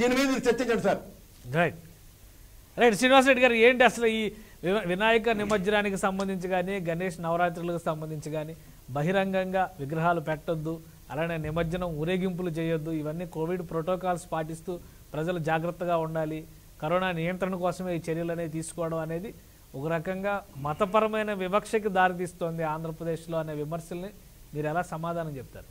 దీని మీద మీరు చర్చించండి sir right right Srinivas Reddy గారు ఏంటి అసలు ఈ వి- వినాయక నిమజ్జనానికి సంబంధించి కానీ గణేష్ నవరాత్రులకు సంబంధించి కానీ బహిరంగంగా విగ్రహాలు పెట్టొద్దు అలానే నిమజ్జనం ఊరేగింపులు చేయొద్దు ఇవన్నీ కోవిడ్ ప్రోటోకాల్స్ పాటిస్తూ ప్రజలు జాగ్రత్తగా ఉండాలి కరోనా నియంత్రణ కోసమే ఈ చర్యలు అనేవి తీసుకోవడం అనేది ఒక రకంగా మతపరమైన వివక్షకి దారితీస్తోంది ఆంధ్రప్రదేశ్లో అనే విమర్శల్ని మీరు ఎలా సమాధానం చెప్తారు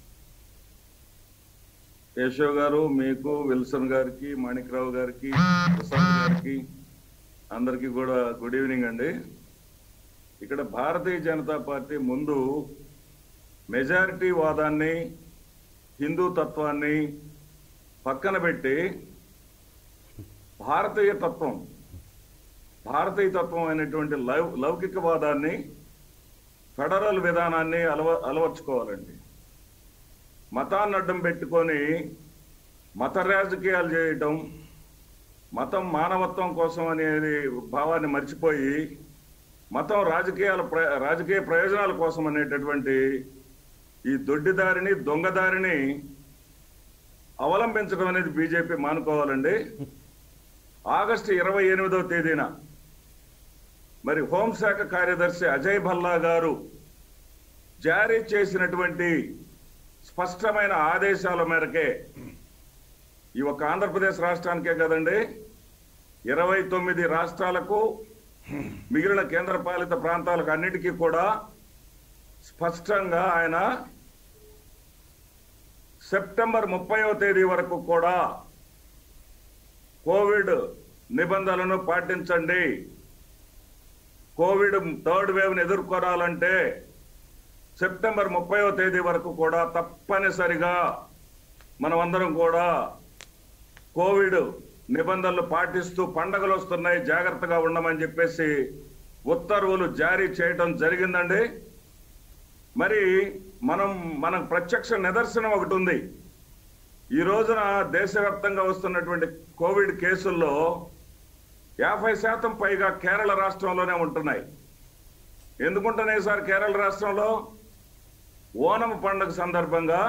కేశవ్ గారు మీకు విల్సన్ గారికి మాణిక్రావు గారికి ప్రసాద్ గారికి అందరికీ కూడా గుడ్ ఈవినింగ్ అండి ఇక్కడ భారతీయ జనతా పార్టీ ముందు మెజారిటీ వాదాన్ని హిందూ తత్వాన్ని పక్కన పెట్టి భారతీయ తత్వం భారతీయ తత్వం అయినటువంటి లౌ లౌకికవాదాన్ని ఫెడరల్ విధానాన్ని అలవ అలవర్చుకోవాలండి మతాన్ని అడ్డం పెట్టుకొని మత రాజకీయాలు చేయటం మతం మానవత్వం కోసం అనేది భావాన్ని మర్చిపోయి మతం రాజకీయాల ప్ర- రాజకీయ ప్రయోజనాల కోసం అనేటటువంటి ఈ దొడ్డిదారిని దొంగదారిని అవలంబించడం అనేది బీజేపీ మానుకోవాలండి ఆగస్టు ఇరవై ఎనిమిదవ తేదీన మరి హోంశాఖ కార్యదర్శి అజయ్ భల్లా గారు జారీ చేసినటువంటి స్పష్టమైన ఆదేశాల మేరకే ఈ ఒక్క ఆంధ్రప్రదేశ్ రాష్ట్రానికే కదండి ఇరవై తొమ్మిది రాష్ట్రాలకు మిగిలిన కేంద్ర పాలిత ప్రాంతాలకు అన్నిటికీ కూడా స్పష్టంగా ఆయన సెప్టెంబర్ ముప్పైవ తేదీ వరకు కూడా కోవిడ్ నిబంధనలను పాటించండి కోవిడ్ థర్డ్ వేవ్ ని ఎదుర్కోవాలంటే సెప్టెంబర్ ముప్పైవ తేదీ వరకు కూడా తప్పనిసరిగా మనమందరం కూడా కోవిడ్ నిబంధనలు పాటిస్తూ పండగలు వస్తున్నాయి జాగ్రత్తగా ఉండమని చెప్పేసి ఉత్తర్వులు జారీ చేయటం జరిగిందండి మరి మనం మనం ప్రత్యక్ష నిదర్శనం ఒకటి ఉంది ఈ రోజున దేశవ్యాప్తంగా వస్తున్నటువంటి కోవిడ్ కేసుల్లో యాభై శాతం పైగా కేరళ రాష్ట్రంలోనే ఉంటున్నాయి ఎందుకుంటున్నాయి సార్ కేరళ రాష్ట్రంలో ఓనం పండుగ సందర్భంగా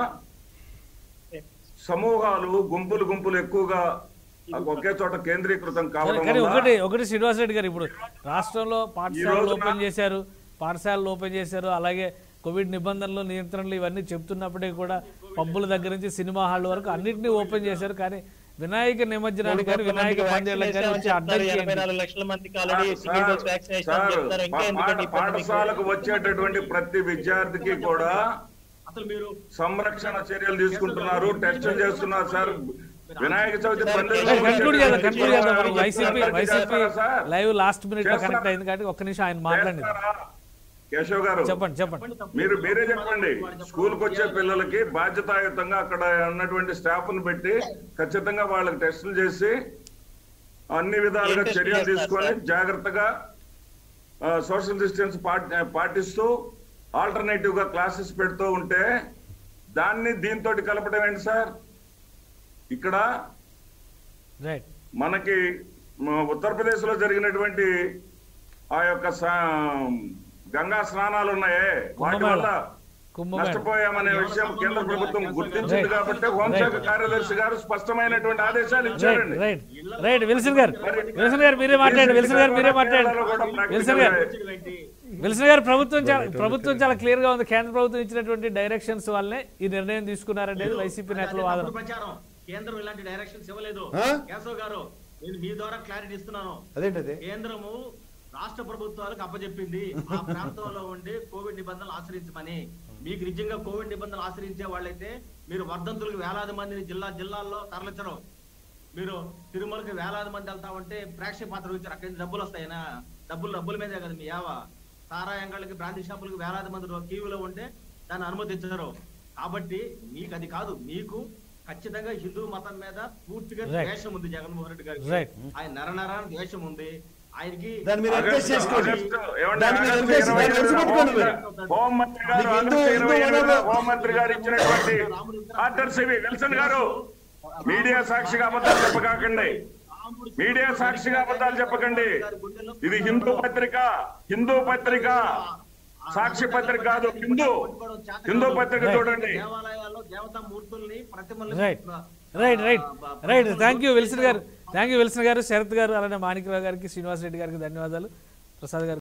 సమూహాలు గుంపులు గుంపులు ఎక్కువగా ఒకే చోట కేంద్రీకృతం సరే, కావడం కానీ వల్ల ఒకటి ఒకటి శ్రీనివాస్ రెడ్డి గారు ఇప్పుడు రాష్ట్రంలో పాఠశాలలు రోజున- ఓపెన్ చేశారు పాఠశాలలు ఓపెన్ చేశారు అలాగే కోవిడ్ నిబంధనలు నియంత్రణలు ఇవన్నీ చెప్తున్నప్పటికీ కూడా పబ్బుల దగ్గర నుంచి సినిమా హాల్ వరకు అన్నింటినీ ఓపెన్ చేశారు కానీ వినాయక నిమజ్జనానికి కానీ వినాయక పందేళ్ళకి కానీ వచ్చే అడ్డంకి ఎనభై ఏంటి? నాలుగు లక్షల మందికి already sir, single dose vaccination sir, చెప్తారు ఇంకా పా- ఎందుకంటే పాఠ- పాఠశాలకు వచ్చేటటువంటి ప్రతి విద్యార్థికి కూడా అసలు మీరు సంరక్షణ చర్యలు తీసుకుంటున్నారు టెస్టులు చేస్తున్నారు సార్ వినాయక చవితి సార్, పండుగ సరే, కన్క్లూడ్ చేద్దాం కన్క్లూడ్ చేద్దాం మనం వైసీపీ అందరికీ వైసీపీ చేస్తారా సార్? లైవ్ లాస్ట్ మినిట్ లో చేస్తారా? కనెక్ట్ అయింది కాబట్టి ఒక్క నిమిషం ఆయన మాట్లాడింది చేస్తారా? కేశవ్ గారు చెప్పండి చెప్పండి మీరు మీరే చెప్పండి స్కూల్ కి వచ్చే పిల్లలకి బాధ్యతాయుతంగా అక్కడ ఉన్నటువంటి స్టాఫ్ ను పెట్టి ఖచ్చితంగా వాళ్ళకి టెస్టులు చేసి అన్ని విధాలుగా ఏం టెస్టులు చర్యలు చేస్తారు తీసుకొని సార్? జాగ్రత్తగా సోషల్ డిస్టెన్స్ పాటిస్తూ ఆల్టర్నేటివ్ గా క్లాసెస్ పెడుతూ ఉంటే దాన్ని దీంతో కలపడం ఏంటి సార్ ఇక్కడ రైట్ మనకి మ- ఉత్తరప్రదేశ్ లో జరిగినటువంటి ఆ యొక్క సా- గంగా స్నానాలు ఉన్నాయే వాటి కుంభమేళ. వల్ల కుంభమేళ. నష్టపోయామనే విషయం కేంద్ర ప్రభుత్వం గుర్తించింది Right. కాబట్టి హోంశాఖ Right. కార్యదర్శి గారు స్పష్టమైనటువంటి ఆదేశాలు రైట్ ఇచ్చారండి రైట్ రైట్ విల్సన్ గారు విల్సన్ గారు మీరే మాట్లాడండి విల్సన్ గారు మీరే మాట్లాడండి విల్సన్ గారు విల్సన్ గారు ప్రభుత్వం చాలా ప్రభుత్వం చాలా క్లియర్ గా ఉంది కేంద్ర ప్రభుత్వం ఇచ్చినటువంటి డైరెక్షన్స్ వల్లనే ఈ నిర్ణయం తీసుకున్నారనేది వైసీపీ నేతల అదే వాదన తప్పుడు ప్రచారం కేంద్రం ఇలాంటి డైరెక్షన్స్ ఇవ్వలేదు ఆ? కేశవ్ గారు నేను మీ ద్వారా క్లారిటీ ఇస్తున్నాను అదేంటది కేంద్రము రాష్ట్ర ప్రభుత్వాలకు అప్పచెప్పింది ఆ ప్రాంతంలో ఉండి కోవిడ్ నిబంధనలు ఆచరించమని మీకు నిజంగా కోవిడ్ నిబంధనలు ఆచరించే వాళ్ళైతే మీరు వర్ధంతులకు వేలాది మందిని జిల్లా జిల్లాల్లో తరలించడం మీరు తిరుమలకి వేలాది మంది వెళ్తా ఉంటే ప్రేక్షక పాత్ర ఇచ్చారు అక్కడి నుంచి డబ్బులు వస్తాయనా డబ్బులు డబ్బుల మీదే కదా మీ యావ సారాయంగాళ్ళకి బ్రాంతి షాపులకు వేలాది మంది రో- క్యూలో ఉంటే దాన్ని అనుమతించరు కాబట్టి మీకు అది కాదు మీకు ఖచ్చితంగా హిందూ మతం మీద పూర్తిగా Right. ద్వేషం ఉంది జగన్మోహన్ రెడ్డి గారికి Right. ఆయన నరనరాని ద్వేషం ఉంది ఆయనకి దాన్ని మీరు అడ్జస్ట్ చేసుకోండి ఆగస్టు- ఏమండి? దాన్ని మీరు ఆగస్టు అడ్జస్ట్ ఇరవై దాన్ని ఎనిమిదిన విడిచిపెట్టుకోండి మీరు. హోం- హోంమంత్రి గారు మీకు హిందూ- ఆగస్టు ఇరవై హిందూ ఎనిమిదిన వనరు- హోంమంత్రి గారు ఇచ్చినటువంటి ఆర్డర్స్ ఇవి విల్సన్ గారు మీడియా సాక్షిగా అబద్ధాలు చెప్పకండి మీడియా సాక్షిగా అబద్ధాలు చెప్పకండి ఇది హిందూ పత్రిక హిందూ పత్రిక సాక్షి పత్రిక కాదు హిందూ హిందూ పత్రిక Right. చూడండి దేవాలయాల్లో దేవతా మూర్తుల్ని ప్రతిమల్ని Right. Right right right thank you Wilson గారు థ్యాంక్ యూ విల్సన్ గారు శరత్ గారు అలానే మాణిక్రావు గారికి శ్రీనివాస్ రెడ్డి గారికి ధన్యవాదాలు ప్రసాద్ గారు